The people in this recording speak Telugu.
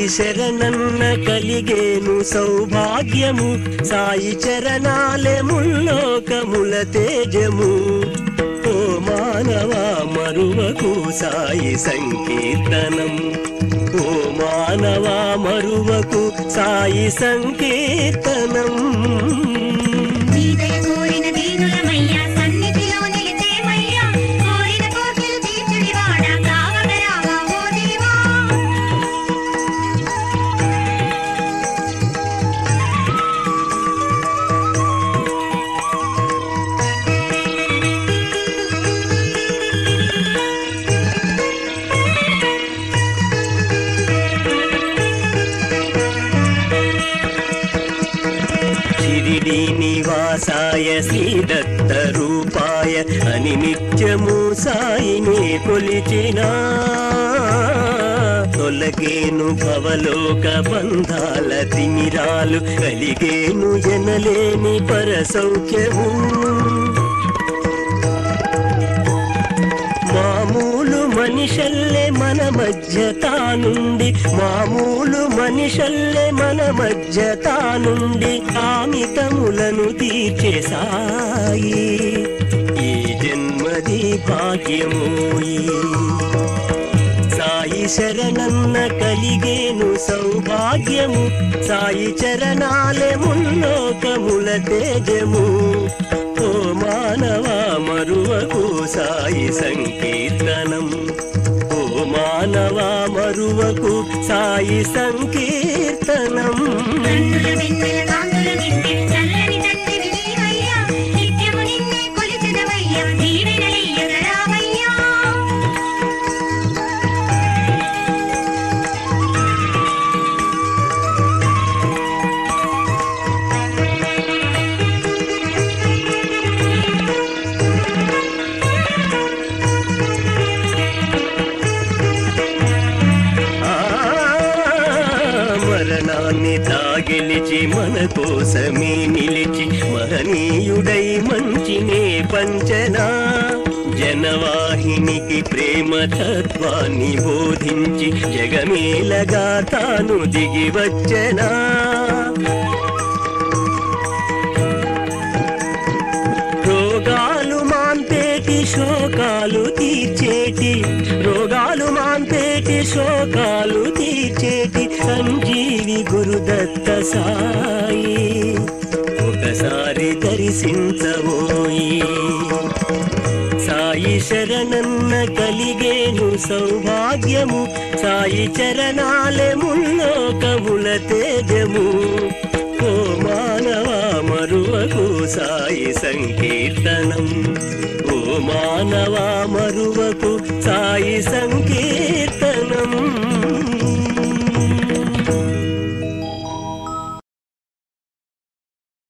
సాయి శరణన్న కలిగేను సౌభాగ్యము సాయి చరణాలే ముల్లోకముల తేజము ఓ మానవా మరువకు సాయి సంకీర్తనం ఓ మానవా మరువకు సాయి సంకీర్తనం నీదయ కోరిన దీనులమయ్యా సన్నిధిలో నిలిచేమయ్యా కోరిన కోర్కెలు తీర్చుడివాడా కావగరావా ఓ దేవా షిరిడి నివాసాయ శ్రీదత్త రూపాయ అని నిత్యము సాయిని కొలిచిన తొలగేను భవలోక బంధాల తిమిరాలు కలిగేను ఎనలేని పరసౌఖ్యము మామూలు మనిషల్లే మన మధ్య తానుండి మామూలు మనిషల్లే మన మధ్య తానుండి ఆమితములను తీర్చే సాయి ఈ జన్మది భాగ్యమోయి సాయి శరణన్న కలిగేను సౌభాగ్యము సాయి చరణాలే ముల్లోకముల తేజము ఓ మానవా మరువకు సాయి సంకీర్తనం ఓ మానవా మరువకు సాయి సంకీర్తనం కన్నుల వెన్నెల కాంతుల నిండే చల్లని తండ్రివి నీవయ్యా నిత్యము నిన్నే కొలిచెదవయ్యా దీవెనలియ్యగరావయ్యా ఆ, మరణాన్ని తాగిలిచి మన కోసమే నిలిచి మహనీయుడై మంచినే పంచనా జనవాహినికి ప్రేమ తత్వాన్ని బోధించి జగమేలగా తాను దిగి వచ్చనా రోగాలు మాంపేటి శోకాలు తీర్చేటి రోగాలు మాంపేటి శోకాలు తీర్చేటి సంజీవి గురుదత్త సాయి ఒకసారి దర్శించబోయి సాయి శరణన్న కలిగేను సౌభాగ్యము సాయి చరణాలే ముల్లోకముల తేజము ఓ మానవా మరువకు సాయి సంకీర్తనం ఓ మానవా మరువకు సాయి సంకీర్తనం